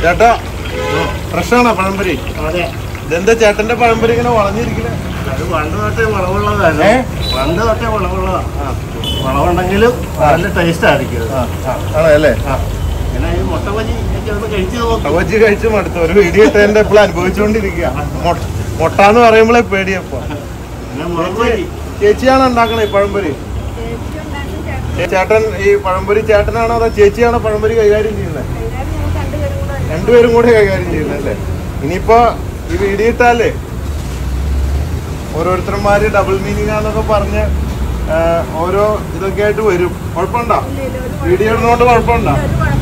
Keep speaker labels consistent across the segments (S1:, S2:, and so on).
S1: ചേട്ടാ ഫ്രഷാണോ പഴംപൊരി
S2: അതെ
S1: ഇതെന്താ ചേട്ടന്റെ പഴംപൊരി ഇങ്ങനെ വളഞ്ഞിരിക്കണേ
S2: അത് പണ്ട് തൊട്ടേ വളവുള്ളതാണ്
S1: ഏ?
S2: പണ്ട് തൊട്ടേ വളവുള്ളതാ വളവുണ്ടെങ്കിലും നല്ല ടേസ്റ്റ് ആയിരിക്കും അത്.
S1: ആണോ അല്ലേ
S2: ആ. പിന്നെ ഈ മുട്ട ബജി ഒക്കെ ഒന്ന് കഴിച്ചു നോക്കും
S1: അവജി കഴിച്ചു മടുത്തു ഒരു വീഡിയോ ഇട്ടതിന്റെ എപ്പോഴും അനുഭവിച്ചുകൊണ്ടിരിക്കുക മൊ- മൊട്ട എന്ന് പറയുമ്പോഴേ പേടിയപ്പോ
S2: പിന്നെ മുളക് ബജി
S1: ചേച്ചിയാണോ ഉണ്ടാക്കണേ ഈ പഴംപൊരി ചേ- ചേട്ടൻ ഈ പഴംപൊരി ചേട്ടനാണോ അതോ ചേച്ചിയാണോ പഴംപൊരി കൈകാര്യം ചെയ്യുന്നത് രണ്ടുപേരും കൂടെ കൈകാര്യം ചെയ്യുന്നത് അല്ലേ ഇനിയിപ്പോ ഈ വീഡിയോ ഇട്ടാലേ ഓരോരുത്തന്മാര് ഡബിൾ മീനിങ് ആന്നൊക്കെ പറഞ്ഞ് ആ, ഓരോ ഇതൊക്കെ ആയിട്ട് വരും കുഴപ്പമുണ്ടോ വീഡിയോ ഇടുന്നോണ്ട് കുഴപ്പമുണ്ടോ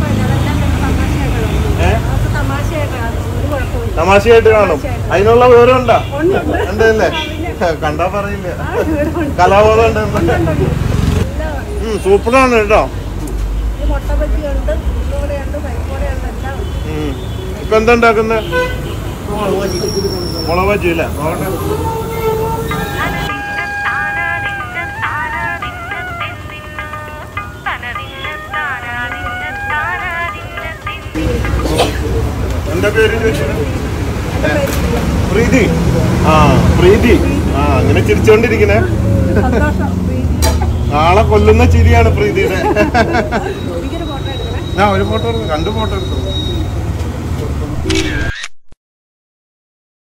S1: ഏ തമാശയായിട്ട് കാണും അതിനുള്ള വിവരം ഉണ്ടോ ഉണ്ടല്ലേ കണ്ടാ പറയില്ല കലാബോധം ഉണ്ട് ഉം, സൂപ്പറാണ് കേട്ടോ
S3: മുട്ട ബജിയുണ്ട് ഉള്ളുവടയുണ്ട് പരിപ്പുവടയുണ്ട് എല്ലാം ഉണ്ട്.
S1: ഉം. ഇപ്പൊ എന്താ ഉണ്ടാക്കുന്നത്
S2: മുളക് ബജി
S1: മുളക് ബജി അല്ലേ എന്താ പേര് ചോദിച്ചത് പ്രീതി ആ പ്രീതി ആ അങ്ങനെ ചിരിച്ചോണ്ടിരിക്കണേ
S3: സന്തോഷം പ്രീതി.
S1: നാളെ കൊല്ലുന്ന ചിരിയാണ് പ്രീതിയുടെ
S3: എനിക്കൊരു ഫോട്ടോ എടുക്കണേ
S1: ആ ഒരു ഫോട്ടോ എടുത്തു രണ്ട് ഫോട്ടോ എടുത്തു